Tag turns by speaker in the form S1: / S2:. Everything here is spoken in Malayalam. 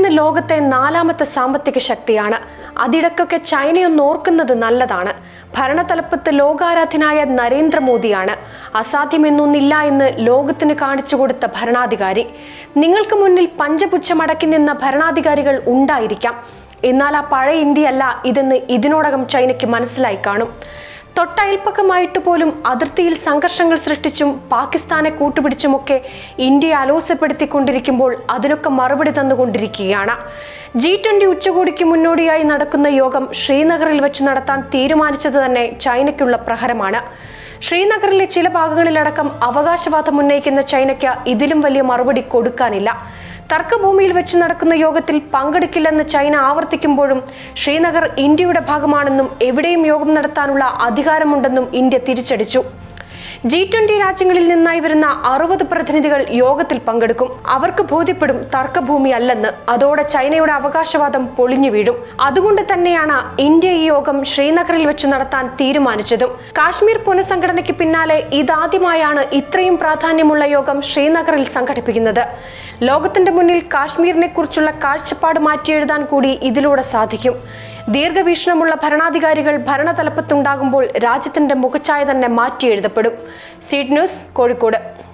S1: ഇന്ന് ലോകത്തെ നാലാമത്തെ സാമ്പത്തിക ശക്തിയാണ് അതിടക്കൊക്കെ ചൈനയൊന്ന് ഓർക്കുന്നത് നല്ലതാണ് ഭരണതലപ്പത്ത് ലോകാരാധ്യനായ നരേന്ദ്രമോദിയാണ് അസാധ്യമെന്നൊന്നില്ല എന്ന് ലോകത്തിന് കാണിച്ചു കൊടുത്ത ഭരണാധികാരി നിങ്ങൾക്ക് മുന്നിൽ പഞ്ചപുച്ഛമടക്കി നിന്ന ഭരണാധികാരികൾ ഉണ്ടായിരിക്കാം എന്നാൽ ആ പഴയ ഇന്ത്യയല്ല ഇതെന്ന് ഇതിനോടകം ചൈനയ്ക്ക് മനസ്സിലായി കാണും തൊട്ടയൽപ്പക്കമായിട്ട് പോലും അതിർത്തിയിൽ സംഘർഷങ്ങൾ സൃഷ്ടിച്ചും പാകിസ്ഥാനെ കൂട്ടുപിടിച്ചുമൊക്കെ ഇന്ത്യയെ അലോസപ്പെടുത്തിക്കൊണ്ടിരിക്കുമ്പോൾ അതിനൊക്കെ മറുപടി തന്നുകൊണ്ടിരിക്കുകയാണ് ജി ട്വന്റി ഉച്ചകോടിക്ക് മുന്നോടിയായി നടക്കുന്ന യോഗം ശ്രീനഗറിൽ വെച്ച് നടത്താൻ തീരുമാനിച്ചത് തന്നെ ചൈനയ്ക്കുള്ള പ്രഹരമാണ് ശ്രീനഗറിലെ ചില ഭാഗങ്ങളിലടക്കം അവകാശവാദം ഉന്നയിക്കുന്ന ചൈനയ്ക്ക് ഇതിലും വലിയ മറുപടി കൊടുക്കാനില്ല തർക്കഭൂമിയിൽ വെച്ച് നടക്കുന്ന യോഗത്തിൽ പങ്കെടുക്കില്ലെന്ന് ചൈന ആവർത്തിക്കുമ്പോഴും ശ്രീനഗർ ഇന്ത്യയുടെ ഭാഗമാണെന്നും എവിടെയും യോഗം നടത്താനുള്ള അധികാരമുണ്ടെന്നും ഇന്ത്യ തിരിച്ചടിച്ചു ജി ട്വന്റി രാജ്യങ്ങളിൽ നിന്നായി വരുന്ന അറുപത് പ്രതിനിധികൾ യോഗത്തിൽ പങ്കെടുക്കും അവർക്ക് ബോധ്യപ്പെടും തർക്കഭൂമി അല്ലെന്ന് അതോടെ ചൈനയുടെ അവകാശവാദം പൊളിഞ്ഞു വീഴും അതുകൊണ്ട് തന്നെയാണ് ഇന്ത്യ ഈ യോഗം ശ്രീനഗറിൽ വെച്ച് നടത്താൻ തീരുമാനിച്ചതും കാശ്മീർ പുനഃസംഘടനയ്ക്ക് പിന്നാലെ ഇതാദ്യമായാണ് ഇത്രയും പ്രാധാന്യമുള്ള യോഗം ശ്രീനഗറിൽ സംഘടിപ്പിക്കുന്നത് ലോകത്തിന്റെ മുന്നിൽ കാശ്മീരിനെ കുറിച്ചുള്ള കാഴ്ചപ്പാട് മാറ്റിയെഴുതാൻ കൂടി ഇതിലൂടെ സാധിക്കും ദീർഘവീക്ഷണമുള്ള ഭരണാധികാരികൾ ഭരണതലപ്പത്തുണ്ടാകുമ്പോൾ രാജ്യത്തിന്റെ മുഖച്ഛായ തന്നെ മാറ്റിയെഴുതപ്പെടും സീഡ് ന്യൂസ് കോഴിക്കോട്